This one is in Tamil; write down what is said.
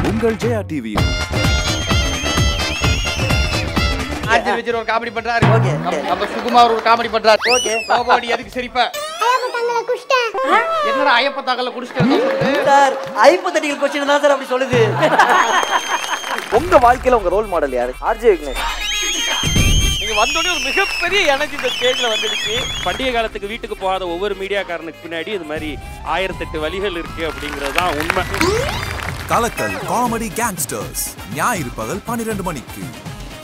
உங்கள் ஜெயா டிவியில் ஆர்ஜி விஜய் ஒரு காமெடி பண்றாரு Okay. நம்ம- நம்ம சுகுமார் ஒரு காமெடி பண்றாரு Okay. பாபாடி எதுக்கு சிரிப்ப ஐயப்பட்டாங்களை குஷ்டேன் என்னடா ஐயப்ப தாக்கல குடிச்சிட்டு சார் ஐப்பத்தட்டிகள் கொஸ்டின் தான் சார் அப்படி சொல்லுது உங்க வாழ்க்கையில உங்க ரோல் மாடல் யாரு ஆர்ஜே விக்னேஷ் நீங்க வந்தோடனே ஒரு மிகப்பெரிய எனர்ஜி இந்த ஸ்டேஜ்ல வந்துடுச்சு பண்டிகை காலத்துக்கு வீட்டுக்கு போகாத ஒவ்வொரு மீடியாக்காரனுக்கு பின்னாடி இது மாதிரி ஆயிரத்தெட்டு வழிகள் இருக்கு அப்படிங்கிறது தான் உண்மை கலக்கல் காமெடி கேங்ஸ்டர்ஸ் ஞாயிறு பகல் பன்னிரண்டு மணிக்கு